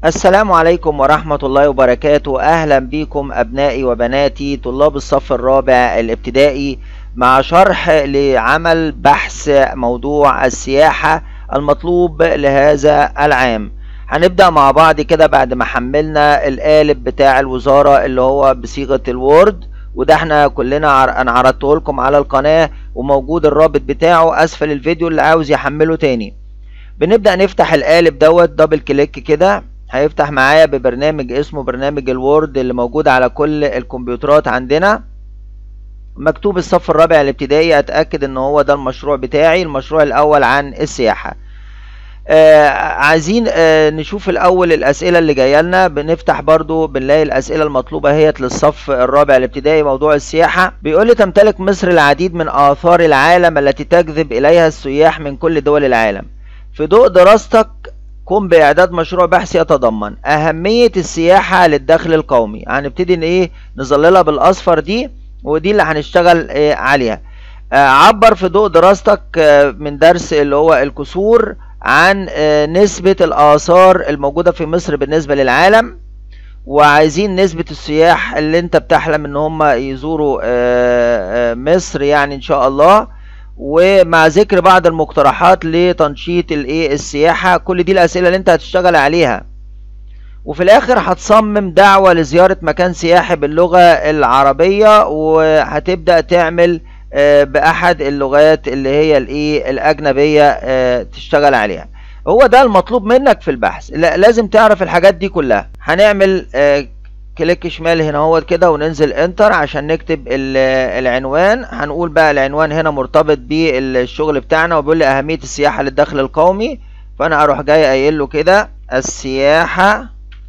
السلام عليكم ورحمة الله وبركاته أهلا بكم أبنائي وبناتي طلاب الصف الرابع الابتدائي مع شرح لعمل بحث موضوع السياحة المطلوب لهذا العام هنبدأ مع بعض كده بعد ما حملنا القالب بتاع الوزارة اللي هو بصيغة الوورد وده احنا كلنا عر... انا عرضته لكم على القناة وموجود الرابط بتاعه اسفل الفيديو اللي عاوز يحمله تاني بنبدأ نفتح القالب دوت دبل كليك كده هيفتح معايا ببرنامج اسمه برنامج الوورد اللي موجود على كل الكمبيوترات عندنا مكتوب الصف الرابع الابتدائي اتأكد ان هو ده المشروع بتاعي المشروع الاول عن السياحة آه عايزين آه نشوف الاول الاسئله اللي جايه لنا بنفتح برضو بنلاقي الاسئله المطلوبه هي للصف الرابع الابتدائي موضوع السياحه بيقول لي تمتلك مصر العديد من اثار العالم التي تجذب اليها السياح من كل دول العالم في ضوء دراستك قم باعداد مشروع بحث يتضمن اهميه السياحه للدخل القومي هنبتدي يعني ايه نظللها بالاصفر دي ودي اللي هنشتغل إيه عليها آه عبر في ضوء دراستك آه من درس اللي هو الكسور عن نسبة الآثار الموجودة في مصر بالنسبة للعالم وعايزين نسبة السياح اللي انت بتحلم ان هم يزوروا مصر يعني ان شاء الله ومع ذكر بعض المقترحات لتنشيط الايه السياحة كل دي الاسئلة اللي انت هتشتغل عليها وفي الاخر هتصمم دعوة لزيارة مكان سياحي باللغة العربية وهتبدأ تعمل باحد اللغات اللي هي الايه الاجنبيه تشتغل عليها هو ده المطلوب منك في البحث لا لازم تعرف الحاجات دي كلها هنعمل كليك شمال هنا هو كده وننزل انتر عشان نكتب العنوان هنقول بقى العنوان هنا مرتبط بالشغل بتاعنا وبيقول لي اهميه السياحه للدخل القومي فانا اروح جاي قايل له كده السياحه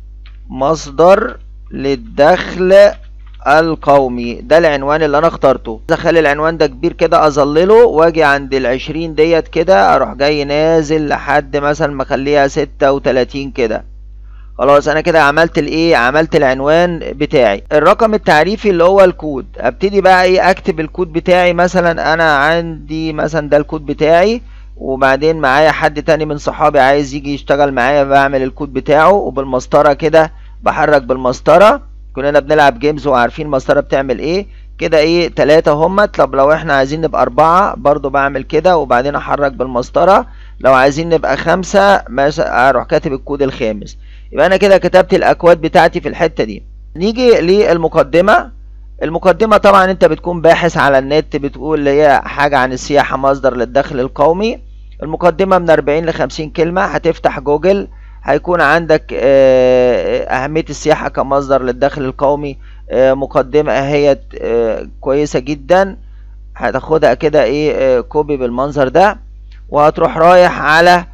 مصدر للدخل القومي ده العنوان اللي انا اخترته اخلي العنوان ده كبير كده اظلله واجي عند العشرين ديت كده اروح جاي نازل لحد مثلا ما اخليها ستة وتلاتين كده خلاص انا كده عملت الايه عملت العنوان بتاعي الرقم التعريفي اللي هو الكود ابتدي بقى ايه اكتب الكود بتاعي مثلا انا عندي مثلا ده الكود بتاعي وبعدين معايا حد تاني من صحابي عايز يجي يشتغل معايا بعمل الكود بتاعه وبالمسطره كده بحرك بالمسطره كلنا بنلعب جيمز وعارفين المسطره بتعمل ايه كده ايه تلاتة هما طب لو احنا عايزين نبقى اربعة برضو بعمل كده وبعدين احرك بالمسطرة لو عايزين نبقى خمسة مثلا اروح كاتب الكود الخامس يبقى انا كده كتبت الاكواد بتاعتي في الحتة دي نيجي للمقدمة المقدمة طبعا انت بتكون باحث على النت بتقول اللي هي حاجة عن السياحة مصدر للدخل القومي المقدمة من 40 ل 50 كلمة هتفتح جوجل هيكون عندك أهمية السياحة كمصدر للدخل القومي مقدمة اهيت كويسة جدا هتاخدها كده ايه كوبي بالمنظر ده وهتروح رايح على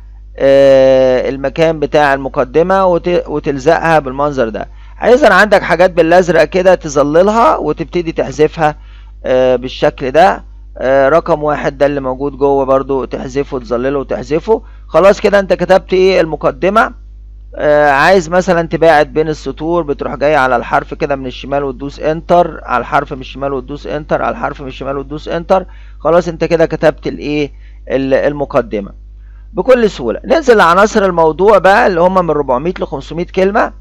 المكان بتاع المقدمة وتلزقها بالمنظر ده هيظهر عندك حاجات بالازرق كده تظللها وتبتدي تحذفها بالشكل ده رقم واحد ده اللي موجود جوه برضو تحذفه تظلله وتحذفه خلاص كده انت كتبت ايه المقدمة آه عايز مثلا تباعد بين السطور بتروح جاي على الحرف كده من الشمال وتدوس انتر على الحرف من الشمال وتدوس انتر على الحرف من الشمال وتدوس انتر خلاص انت كده كتبت الايه المقدمة بكل سهولة ننزل لعناصر الموضوع بقى اللي هم من 400 ل 500 كلمة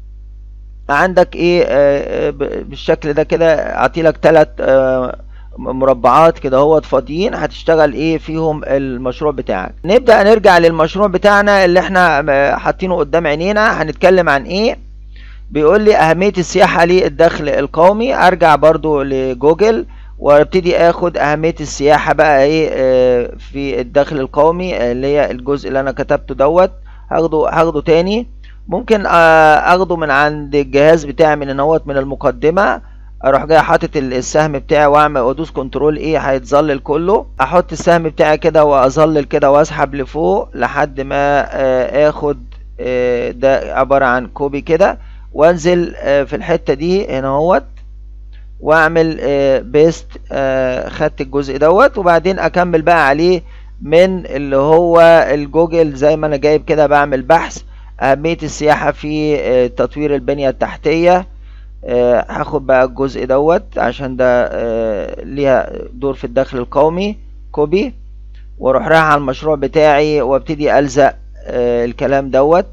عندك ايه آه بالشكل ده كده اعطيلك ثلاث آه مربعات كده هو فاضيين هتشتغل ايه فيهم المشروع بتاعك نبدأ نرجع للمشروع بتاعنا اللي احنا حاطينه قدام عينينا هنتكلم عن ايه بيقول لي اهمية السياحة للدخل القومي ارجع برضو لجوجل وابتدي اخد اهمية السياحة بقى ايه اه في الدخل القومي اللي هي الجزء اللي انا كتبته دوت هاخده هاخده تاني ممكن اه اخده من عند الجهاز بتاعي من اهوت من المقدمة اروح جاي حاطط السهم بتاعي واعمل وادوس كنترول ايه هيتظلل كله احط السهم بتاعي كده واظلل كده واسحب لفوق لحد ما اخد ده عبارة عن كوبي كده وانزل في الحتة دي هنا اهوت واعمل بيست خدت الجزء دوت وبعدين اكمل بقى عليه من اللي هو الجوجل زي ما انا جايب كده بعمل بحث اهمية السياحة في تطوير البنية التحتية آه هاخد بقى الجزء دوت عشان ده آه ليها دور في الدخل القومي كوبي واروح رايح على المشروع بتاعي وابتدي الزق آه الكلام دوت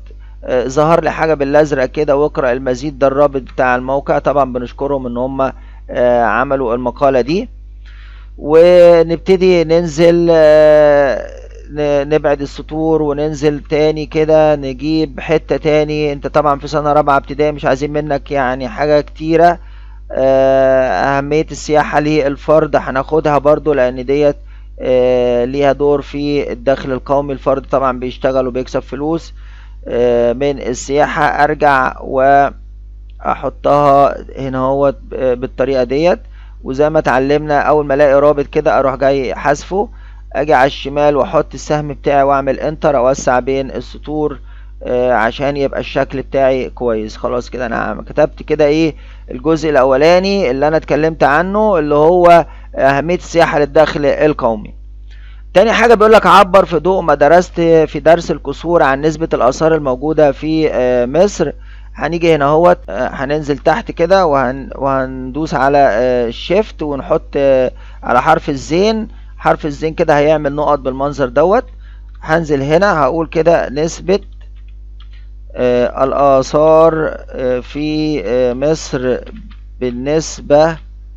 آه، ظهر لي حاجة بالازرق كده واقرأ المزيد ده الرابط بتاع الموقع طبعا بنشكرهم ان هم آه، عملوا المقالة دي ونبتدي ننزل آه، ن- نبعد السطور وننزل تاني كده نجيب حتة تاني انت طبعا في سنة رابعة ابتدائي مش عايزين منك يعني حاجة كتيرة آه، أهمية السياحة للفرد هناخدها برضو لأن ديت آه، ليها دور في الدخل القومي الفرد طبعا بيشتغل وبيكسب فلوس آه، من السياحة أرجع وأحطها هنا هو بالطريقة ديت وزي ما اتعلمنا أول ما ألاقي رابط كده أروح جاي حذفه أجي على الشمال وأحط السهم بتاعي وأعمل انتر أوسع بين السطور آه، عشان يبقى الشكل بتاعي كويس خلاص كده أنا كتبت كده إيه الجزء الأولاني اللي أنا اتكلمت عنه اللي هو أهمية السياحة للدخل القومي تاني حاجة بيقولك عبر في ضوء ما درست في درس الكسور عن نسبة الآثار الموجودة في آه، مصر هنيجي هنا اهوت آه، هننزل تحت كده وهن وهندوس على الشيفت ونحط آه، على حرف الزين حرف الزين كده هيعمل نقط بالمنظر دوت هنزل هنا هقول كده نسبة آه، الآثار آه، في آه، مصر بالنسبة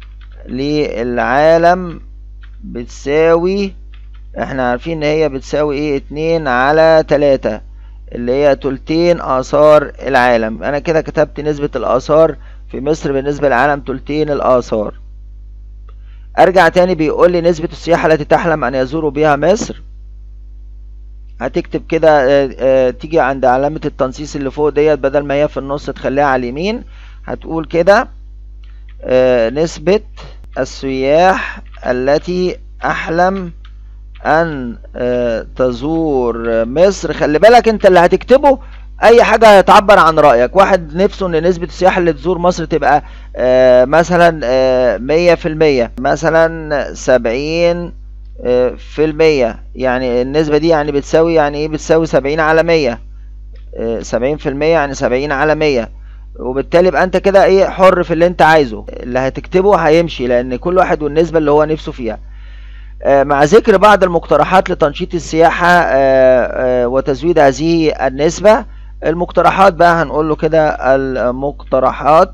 للعالم بتساوي احنا عارفين ان هي بتساوي ايه اتنين على تلاتة اللي هي تلتين آثار العالم انا كده كتبت نسبة الآثار في مصر بالنسبة للعالم تلتين الآثار ارجع تاني بيقول لي نسبة السياحة التي تحلم ان يزوروا بها مصر هتكتب كده آه، آه، تيجي عند علامة التنصيص اللي فوق ديت بدل ما هي في النص تخليها على اليمين هتقول كده آه، نسبة السياح التي أحلم أن آه، تزور مصر خلي بالك أنت اللي هتكتبه أي حاجة هتعبر عن رأيك واحد نفسه إن نسبة السياح اللي تزور مصر تبقى آه، مثلا آه، مية في المية مثلا سبعين آه، في المية يعني النسبة دي يعني بتساوي يعني إيه بتساوي سبعين على مية سبعين في المية يعني سبعين على مية وبالتالي يبقى انت كده ايه حر في اللي انت عايزه اللي هتكتبه هيمشي لان كل واحد والنسبة اللي هو نفسه فيها آه، مع ذكر بعض المقترحات لتنشيط السياحة آه، آه، وتزويد هذه النسبة المقترحات بقى هنقول له كده المقترحات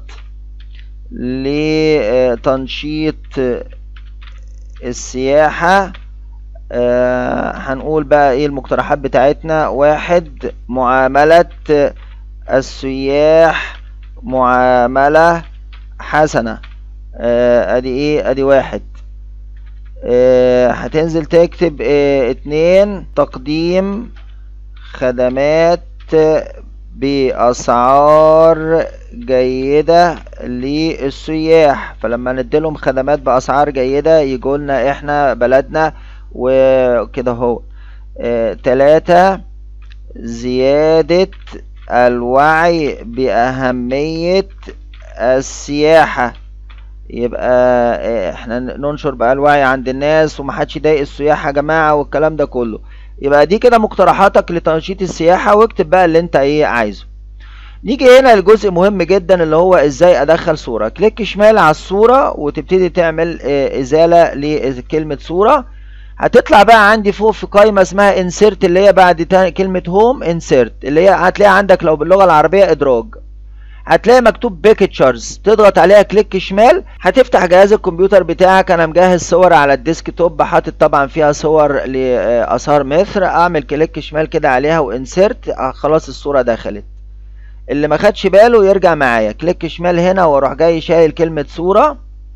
لتنشيط السياحة آه، هنقول بقى ايه المقترحات بتاعتنا واحد معاملة السياح معاملة حسنة آه، ادي ايه ادي واحد آه، هتنزل تكتب آه، اتنين تقديم خدمات بأسعار جيدة للسياح فلما نديلهم خدمات بأسعار جيدة يجولنا احنا بلدنا وكده هو آه، تلاتة زيادة الوعي بأهمية السياحة يبقى آه، احنا ننشر بقى الوعي عند الناس ومحدش يضايق السياح يا جماعة والكلام ده كله يبقى دي كده مقترحاتك لتنشيط السياحة واكتب بقى اللي انت ايه عايزه نيجي هنا لجزء مهم جدا اللي هو ازاي ادخل صورة كليك شمال على الصورة وتبتدي تعمل آه، ازالة لكلمة صورة هتطلع بقى عندي فوق في قائمة اسمها انسيرت اللي هي بعد تا- كلمة هوم انسيرت اللي هي هتلاقي عندك لو باللغة العربية ادراج هتلاقي مكتوب بيكتشرز تضغط عليها كليك شمال هتفتح جهاز الكمبيوتر بتاعك انا مجهز صور على الديسك توب حاطط طبعا فيها صور لاثار مصر اعمل كليك شمال كده عليها وانسيرت خلاص الصورة دخلت اللي ما خدش باله يرجع معايا كليك شمال هنا واروح جاي شايل كلمة صورة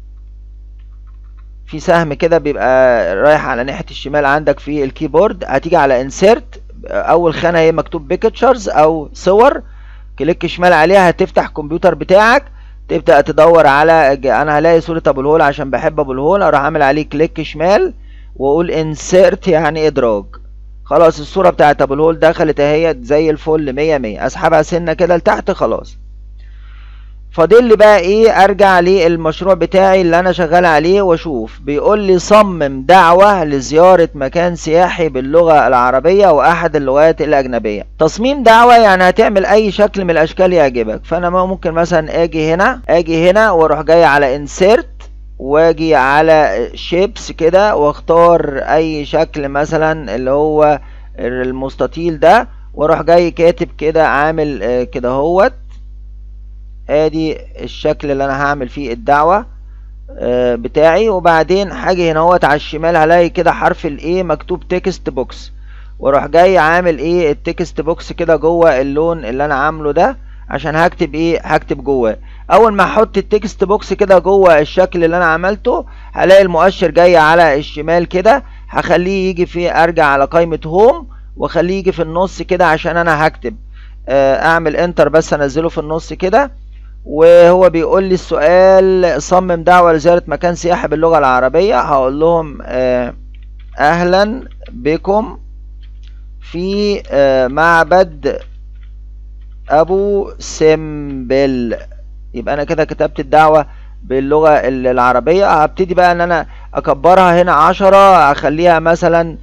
في سهم كده بيبقى رايح على ناحية الشمال عندك في الكيبورد هتيجي على انسيرت اول خانة هي مكتوب بيكتشرز او صور كليك شمال عليها هتفتح كمبيوتر بتاعك تبدأ تدور على ج- انا هلاقي صورة ابو الهول عشان بحب ابو الهول اروح اعمل عليه كليك شمال واقول انسيرت يعني ادراج خلاص الصورة بتاعت ابو الهول دخلت اهي زي الفل مية مية اسحبها سنة كده لتحت خلاص فاضل لي بقى ايه ارجع للمشروع بتاعي اللي انا شغال عليه واشوف بيقول لي صمم دعوة لزيارة مكان سياحي باللغة العربية واحد اللغات الاجنبية تصميم دعوة يعني هتعمل اي شكل من الاشكال يعجبك فانا ما ممكن مثلا اجي هنا اجي هنا واروح جاي على انسيرت واجي على شيبس كده واختار اي شكل مثلا اللي هو المستطيل ده واروح جاي كاتب كده عامل آه، كده هوت ادي الشكل اللي انا هعمل فيه الدعوة آه، بتاعي وبعدين حاجة هنا هوت على الشمال هلاقي كده حرف الايه مكتوب تكست بوكس واروح جاي عامل ايه التكست بوكس كده جوه اللون اللي انا عامله ده عشان هكتب ايه هكتب جواه اول ما احط التكست بوكس كده جوه الشكل اللي انا عملته هلاقي المؤشر جاي على الشمال كده هخليه يجي في ارجع على قائمة هوم واخليه يجي في النص كده عشان انا هكتب آه، اعمل انتر بس انزله في النص كده وهو بيقول لي السؤال صمم دعوة لزيارة مكان سياحي باللغة العربية هقول لهم آه، اهلا بكم في آه، معبد ابو سمبل يبقى انا كده كتبت الدعوة باللغة ال- العربية هبتدي بقى ان انا اكبرها هنا عشرة اخليها مثلا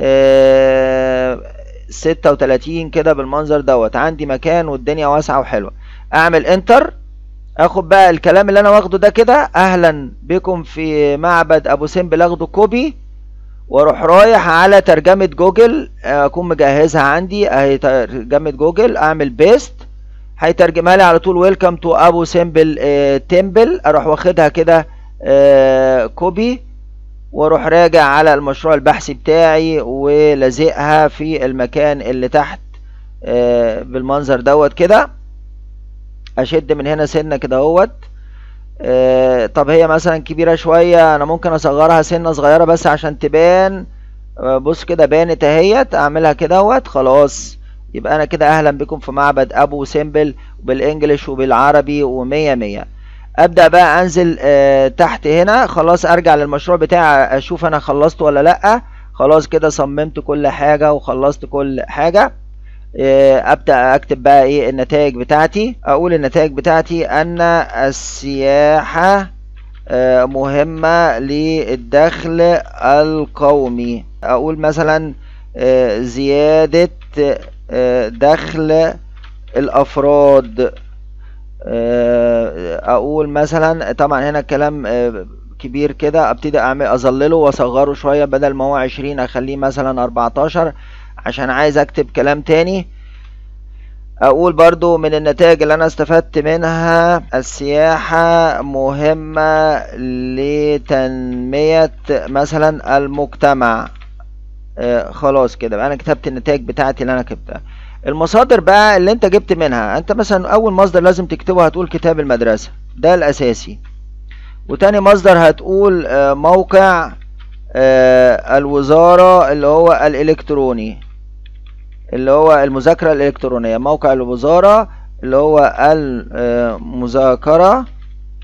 ستة وتلاتين كده بالمنظر دوت عندي مكان والدنيا واسعة وحلوة اعمل انتر اخد بقى الكلام اللي انا واخده ده كده اهلا بكم في معبد ابو سمبل اخده كوبي واروح رايح على ترجمة جوجل اكون مجهزها عندي اهي ترجمة جوجل اعمل بيست هيترجمها لي على طول ويلكم تو ابو سمبل تمبل اروح واخدها كده آه، كوبي واروح راجع على المشروع البحثي بتاعي ولازقها في المكان اللي تحت آه، بالمنظر دوت كده اشد من هنا سنه كده اهوت آه، طب هي مثلا كبيره شويه انا ممكن اصغرها سنه صغيره بس عشان تبان آه، بص كده بانت اهيت اعملها كده اهوت خلاص يبقى انا كده اهلا بكم في معبد ابو سمبل بالانجلش وبالعربي ومية مية ابدا بقى انزل آه، تحت هنا خلاص ارجع للمشروع بتاعي اشوف انا خلصت ولا لا خلاص كده صممت كل حاجه وخلصت كل حاجه آه، ابدا اكتب بقى ايه النتائج بتاعتي اقول النتائج بتاعتي ان السياحه آه، مهمه للدخل القومي اقول مثلا آه، زياده آه، دخل الافراد آه، اقول مثلا طبعا هنا الكلام آه، كبير كده ابتدي اعمل اظلله واصغره شويه بدل ما هو عشرين اخليه مثلا اربعتاشر عشان عايز اكتب كلام تاني اقول برضو من النتائج اللي انا استفدت منها السياحة مهمة لتنمية مثلا المجتمع آه خلاص كده بقى انا كتبت النتائج بتاعتي اللي انا كتبتها المصادر بقى اللي انت جبت منها انت مثلا اول مصدر لازم تكتبه هتقول كتاب المدرسة ده الاساسي وتاني مصدر هتقول آه موقع آه الوزارة اللي هو الالكتروني اللي هو المذاكرة الالكترونية موقع الوزارة اللي هو المذاكرة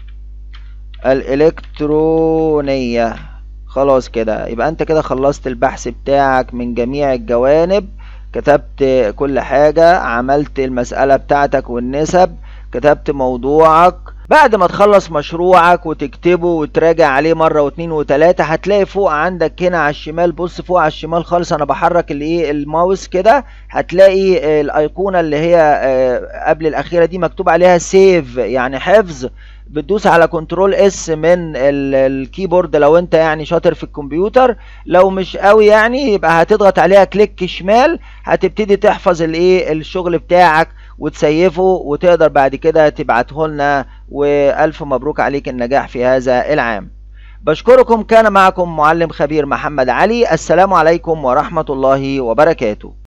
الالكترونية خلاص كده يبقى انت كده خلصت البحث بتاعك من جميع الجوانب كتبت كل حاجة عملت المسألة بتاعتك والنسب كتبت موضوعك بعد ما تخلص مشروعك وتكتبه وتراجع عليه مرة واتنين وتلاتة هتلاقي فوق عندك هنا على الشمال بص فوق على الشمال خالص انا بحرك الايه الماوس كده هتلاقي آه، الايقونة اللي هي آه، قبل الاخيرة دي مكتوب عليها سيف يعني حفظ بتدوس على كنترول اس من ال- الكيبورد لو انت يعني شاطر في الكمبيوتر لو مش قوي يعني يبقى هتضغط عليها كليك شمال هتبتدي تحفظ الايه الشغل بتاعك وتسيفه وتقدر بعد كده تبعته لنا والف مبروك عليك النجاح في هذا العام بشكركم كان معكم معلم خبير محمد علي السلام عليكم ورحمة الله وبركاته